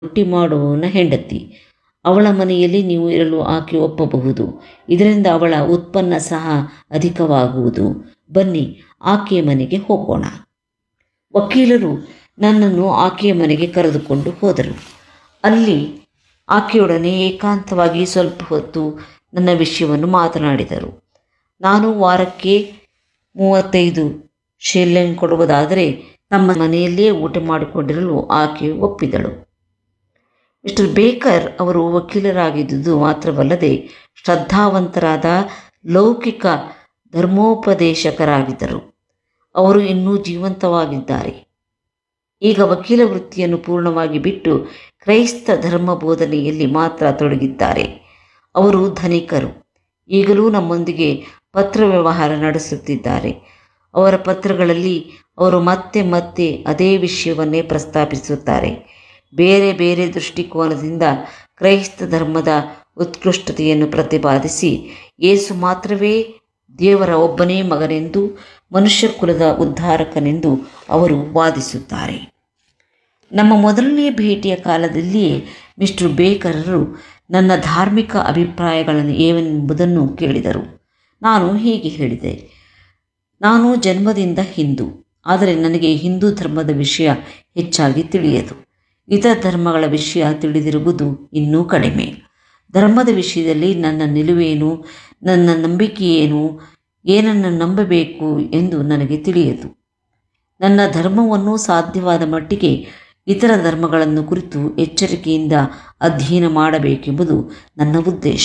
ರೊಟ್ಟಿ ಮಾಡುವವನ ಹೆಂಡತಿ ಅವಳ ಮನೆಯಲ್ಲಿ ನೀವು ಇರಲು ಆಕೆ ಒಪ್ಪಬಹುದು ಇದರಿಂದ ಅವಳ ಉತ್ಪನ್ನ ಸಹ ಅಧಿಕವಾಗುವುದು ಬನ್ನಿ ಆಕೆಯ ಮನೆಗೆ ಹೋಗೋಣ ವಕೀಲರು ನನ್ನನ್ನು ಆಕೆಯ ಮನೆಗೆ ಕರೆದುಕೊಂಡು ಹೋದರು ಅಲ್ಲಿ ಆಕೆಯೊಡನೆ ಏಕಾಂತವಾಗಿ ಸ್ವಲ್ಪ ಹೊತ್ತು ನನ್ನ ವಿಷಯವನ್ನು ಮಾತನಾಡಿದರು ನಾನು ವಾರಕ್ಕೆ ಮೂವತ್ತೈದು ಶೆಲ್ಲಿಂಗ್ ಕೊಡುವುದಾದರೆ ತಮ್ಮ ಮನೆಯಲ್ಲಿಯೇ ಊಟ ಮಾಡಿಕೊಂಡಿರಲು ಆಕೆ ಒಪ್ಪಿದಳು ಮಿಸ್ಟರ್ ಬೇಕರ್ ಅವರು ವಕೀಲರಾಗಿದ್ದುದು ಮಾತ್ರವಲ್ಲದೆ ಶ್ರದ್ಧಾವಂತರಾದ ಲೌಕಿಕ ಧರ್ಮೋಪದೇಶಕರಾಗಿದ್ದರು ಅವರು ಇನ್ನೂ ಜೀವಂತವಾಗಿದ್ದಾರೆ ಈಗ ವಕೀಲ ವೃತ್ತಿಯನ್ನು ಪೂರ್ಣವಾಗಿ ಬಿಟ್ಟು ಕ್ರೈಸ್ತ ಧರ್ಮ ಬೋಧನೆಯಲ್ಲಿ ಮಾತ್ರ ತೊಡಗಿದ್ದಾರೆ ಅವರು ಧನಿಕರು ಈಗಲೂ ನಮ್ಮೊಂದಿಗೆ ಪತ್ರ ವ್ಯವಹಾರ ನಡೆಸುತ್ತಿದ್ದಾರೆ ಅವರ ಪತ್ರಗಳಲ್ಲಿ ಅವರು ಮತ್ತೆ ಮತ್ತೆ ಅದೇ ವಿಷಯವನ್ನೇ ಪ್ರಸ್ತಾಪಿಸುತ್ತಾರೆ ಬೇರೆ ಬೇರೆ ದೃಷ್ಟಿಕೋನದಿಂದ ಕ್ರೈಸ್ತ ಧರ್ಮದ ಉತ್ಕೃಷ್ಟತೆಯನ್ನು ಪ್ರತಿಪಾದಿಸಿ ಯೇಸು ಮಾತ್ರವೇ ದೇವರ ಒಬ್ಬನೇ ಮಗನೆಂದು ಮನುಷ್ಯ ಕುಲದ ಉದ್ಧಾರಕನೆಂದು ಅವರು ವಾದಿಸುತ್ತಾರೆ ನಮ್ಮ ಮೊದಲನೇ ಭೇಟಿಯ ಕಾಲದಲ್ಲಿಯೇ ಮಿಸ್ಟರ್ ಬೇಕರರು ನನ್ನ ಧಾರ್ಮಿಕ ಅಭಿಪ್ರಾಯಗಳನ್ನು ಏನೆಂಬುದನ್ನು ಕೇಳಿದರು ನಾನು ಹೀಗೆ ಹೇಳಿದೆ ನಾನು ಜನ್ಮದಿಂದ ಹಿಂದೂ ಆದರೆ ನನಗೆ ಹಿಂದೂ ಧರ್ಮದ ವಿಷಯ ಹೆಚ್ಚಾಗಿ ತಿಳಿಯದು ಇತರ ಧರ್ಮಗಳ ವಿಷಯ ತಿಳಿದಿರುವುದು ಇನ್ನೂ ಕಡಿಮೆ ಧರ್ಮದ ವಿಷಯದಲ್ಲಿ ನನ್ನ ನಿಲುವೇನು ನನ್ನ ನಂಬಿಕೆಯೇನು ಏನನ್ನು ನಂಬಬೇಕು ಎಂದು ನನಗೆ ತಿಳಿಯದು ನನ್ನ ಧರ್ಮವನ್ನು ಸಾಧ್ಯವಾದ ಮಟ್ಟಿಗೆ ಇತರ ಧರ್ಮಗಳನ್ನು ಕುರಿತು ಎಚ್ಚರಿಕೆಯಿಂದ ಅಧ್ಯಯನ ಮಾಡಬೇಕೆಂಬುದು ನನ್ನ ಉದ್ದೇಶ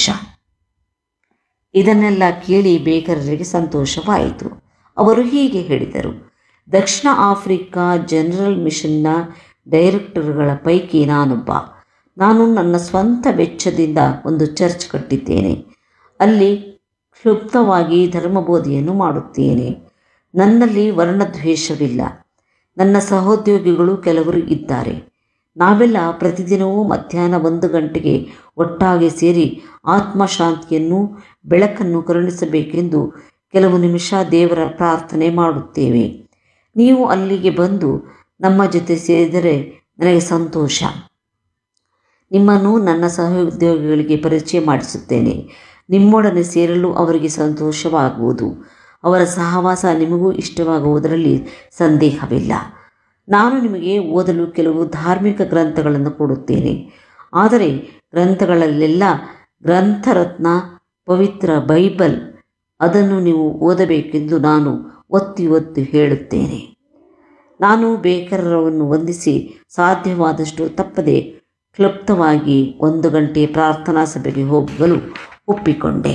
ಇದನ್ನೆಲ್ಲ ಕೇಳಿ ಬೇಕರರಿಗೆ ಸಂತೋಷವಾಯಿತು ಅವರು ಹೀಗೆ ಹೇಳಿದರು ದಕ್ಷಿಣ ಆಫ್ರಿಕಾ ಜನರಲ್ ಮಿಷನ್ನ ಡೈರೆಕ್ಟರ್ಗಳ ಪೈಕಿ ನಾನೊಬ್ಬ ನಾನು ನನ್ನ ಸ್ವಂತ ವೆಚ್ಚದಿಂದ ಒಂದು ಚರ್ಚ್ ಕಟ್ಟಿದ್ದೇನೆ ಅಲ್ಲಿ ಕ್ಷುಪ್ತವಾಗಿ ಧರ್ಮಬೋಧೆಯನ್ನು ಮಾಡುತ್ತೇನೆ ನನ್ನಲ್ಲಿ ವರ್ಣದ್ವೇಷವಿಲ್ಲ ನನ್ನ ಸಹೋದ್ಯೋಗಿಗಳು ಕೆಲವರು ಇದ್ದಾರೆ ನಾವೆಲ್ಲ ಪ್ರತಿದಿನವೂ ಮಧ್ಯಾಹ್ನ ಒಂದು ಗಂಟೆಗೆ ಒಟ್ಟಾಗಿ ಸೇರಿ ಆತ್ಮಶಾಂತಿಯನ್ನು ಬೆಳಕನ್ನು ಕರುಣಿಸಬೇಕೆಂದು ಕೆಲವು ನಿಮಿಷ ದೇವರ ಪ್ರಾರ್ಥನೆ ಮಾಡುತ್ತೇವೆ ನೀವು ಅಲ್ಲಿಗೆ ಬಂದು ನಮ್ಮ ಜೊತೆ ಸೇರಿದರೆ ನನಗೆ ಸಂತೋಷ ನಿಮ್ಮನ್ನು ನನ್ನ ಸಹೋದ್ಯೋಗಿಗಳಿಗೆ ಪರಿಚಯ ಮಾಡಿಸುತ್ತೇನೆ ನಿಮ್ಮೊಡನೆ ಸೇರಲು ಅವರಿಗೆ ಸಂತೋಷವಾಗುವುದು ಅವರ ಸಹವಾಸ ನಿಮಗೂ ಇಷ್ಟವಾಗುವುದರಲ್ಲಿ ಸಂದೇಹವಿಲ್ಲ ನಾನು ನಿಮಗೆ ಓದಲು ಕೆಲವು ಧಾರ್ಮಿಕ ಗ್ರಂಥಗಳನ್ನು ಕೊಡುತ್ತೇನೆ ಆದರೆ ಗ್ರಂಥಗಳಲ್ಲೆಲ್ಲ ಗ್ರಂಥರತ್ನ ಪವಿತ್ರ ಬೈಬಲ್ ಅದನ್ನು ನೀವು ಓದಬೇಕೆಂದು ನಾನು ಒತ್ತಿ ಒತ್ತಿ ಹೇಳುತ್ತೇನೆ ನಾನು ಬೇಕರವನ್ನು ವಂದಿಸಿ ಸಾಧ್ಯವಾದಷ್ಟು ತಪ್ಪದೆ ಕ್ಲುಪ್ತವಾಗಿ ಒಂದು ಗಂಟೆ ಪ್ರಾರ್ಥನಾ ಸಭೆಗೆ ಹೋಗಲು ಒಪ್ಪಿಕೊಂಡೆ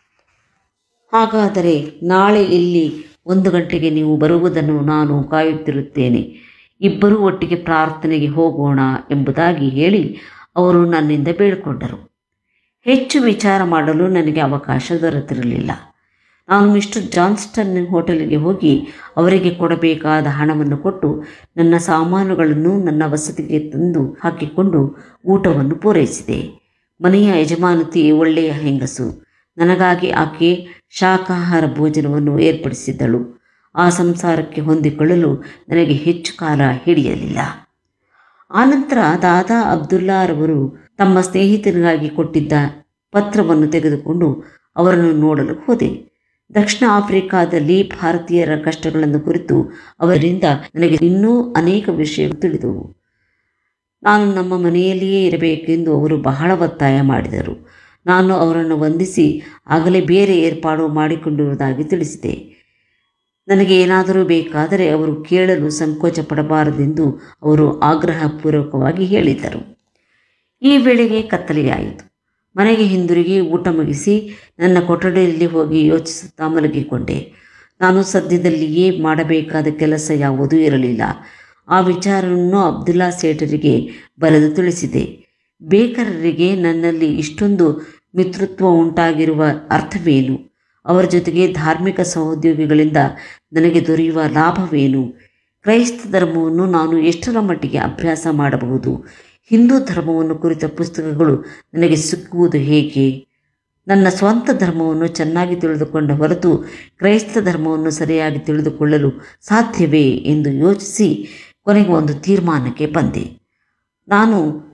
ಹಾಗಾದರೆ ನಾಳೆ ಇಲ್ಲಿ ಒಂದು ಗಂಟೆಗೆ ನೀವು ಬರುವುದನ್ನು ನಾನು ಕಾಯುತ್ತಿರುತ್ತೇನೆ ಇಬ್ಬರೂ ಒಟ್ಟಿಗೆ ಪ್ರಾರ್ಥನೆಗೆ ಹೋಗೋಣ ಎಂಬುದಾಗಿ ಹೇಳಿ ಅವರು ನನ್ನಿಂದ ಬೇಡಿಕೊಂಡರು ಹೆಚ್ಚು ವಿಚಾರ ಮಾಡಲು ನನಗೆ ಅವಕಾಶ ದೊರೆತಿರಲಿಲ್ಲ ನಾನು ಮಿಸ್ಟರ್ ಜಾನ್ಸ್ಟನ್ ಹೋಟೆಲ್ಗೆ ಹೋಗಿ ಅವರಿಗೆ ಕೊಡಬೇಕಾದ ಹಣವನ್ನು ಕೊಟ್ಟು ನನ್ನ ಸಾಮಾನುಗಳನ್ನು ನನ್ನ ವಸತಿಗೆ ತಂದು ಹಾಕಿಕೊಂಡು ಊಟವನ್ನು ಪೂರೈಸಿದೆ ಮನೆಯ ಯಜಮಾನತಿ ಒಳ್ಳೆಯ ಹೆಂಗಸು ನನಗಾಗಿ ಆಕೆ ಶಾಕಾಹಾರ ಭೋಜನವನ್ನು ಏರ್ಪಡಿಸಿದ್ದಳು ಆ ಸಂಸಾರಕ್ಕೆ ಹೊಂದಿಕೊಳ್ಳಲು ನನಗೆ ಹೆಚ್ಚು ಕಾಲ ಹಿಡಿಯಲಿಲ್ಲ ಆನಂತರ ದಾದಾ ಅಬ್ದುಲ್ಲಾರವರು ತಮ್ಮ ಸ್ನೇಹಿತನಿಗಾಗಿ ಕೊಟ್ಟಿದ್ದ ಪತ್ರವನ್ನು ತೆಗೆದುಕೊಂಡು ಅವರನ್ನು ನೋಡಲು ಹೋದೆ ದಕ್ಷಿಣ ಆಫ್ರಿಕಾದಲ್ಲಿ ಭಾರತೀಯರ ಕಷ್ಟಗಳನ್ನು ಕುರಿತು ಅವರಿಂದ ನನಗೆ ಇನ್ನೂ ಅನೇಕ ವಿಷಯಗಳು ತಿಳಿದವು ನಾನು ನಮ್ಮ ಮನೆಯಲ್ಲಿಯೇ ಇರಬೇಕೆಂದು ಅವರು ಬಹಳ ಒತ್ತಾಯ ಮಾಡಿದರು ನಾನು ಅವರನ್ನು ವಂದಿಸಿ ಆಗಲೇ ಬೇರೆ ಏರ್ಪಾಡು ಮಾಡಿಕೊಂಡಿರುವುದಾಗಿ ತಿಳಿಸಿದೆ ನನಗೆ ಏನಾದರೂ ಬೇಕಾದರೆ ಅವರು ಕೇಳಲು ಸಂಕೋಚ ಪಡಬಾರದೆಂದು ಅವರು ಆಗ್ರಹಪೂರ್ವಕವಾಗಿ ಹೇಳಿದ್ದರು ಈ ವೇಳೆಗೆ ಕತ್ತಲೆಯಾಯಿತು ಮನೆಗೆ ಹಿಂದಿರುಗಿ ಊಟ ಮುಗಿಸಿ ನನ್ನ ಕೊಠಡಿಯಲ್ಲಿ ಹೋಗಿ ಯೋಚಿಸುತ್ತಾ ಮಲಗಿಕೊಂಡೆ ನಾನು ಸದ್ಯದಲ್ಲಿಯೇ ಮಾಡಬೇಕಾದ ಕೆಲಸ ಯಾವುದೂ ಇರಲಿಲ್ಲ ಆ ವಿಚಾರವನ್ನು ಅಬ್ದುಲ್ಲಾ ಸೇಠರಿಗೆ ಬರೆದು ತಿಳಿಸಿದೆ ಬೇಕರರಿಗೆ ನನ್ನಲ್ಲಿ ಇಷ್ಟೊಂದು ಮಿತ್ರತ್ವ ಉಂಟಾಗಿರುವ ಅರ್ಥವೇನು ಅವರ ಜೊತೆಗೆ ಧಾರ್ಮಿಕ ಸಹೋದ್ಯೋಗಿಗಳಿಂದ ನನಗೆ ದೊರೆಯುವ ಲಾಭವೇನು ಕ್ರೈಸ್ತ ಧರ್ಮವನ್ನು ನಾನು ಎಷ್ಟರ ಮಟ್ಟಿಗೆ ಅಭ್ಯಾಸ ಮಾಡಬಹುದು ಹಿಂದೂ ಧರ್ಮವನ್ನು ಕುರಿತ ಪುಸ್ತಕಗಳು ನನಗೆ ಸಿಕ್ಕುವುದು ಹೇಗೆ ನನ್ನ ಸ್ವಂತ ಧರ್ಮವನ್ನು ಚೆನ್ನಾಗಿ ತಿಳಿದುಕೊಂಡ ಹೊರತು ಕ್ರೈಸ್ತ ಧರ್ಮವನ್ನು ಸರಿಯಾಗಿ ತಿಳಿದುಕೊಳ್ಳಲು ಸಾಧ್ಯವೇ ಎಂದು ಯೋಚಿಸಿ ಕೊನೆಗೆ ಒಂದು ತೀರ್ಮಾನಕ್ಕೆ ಬಂದೆ ನಾನು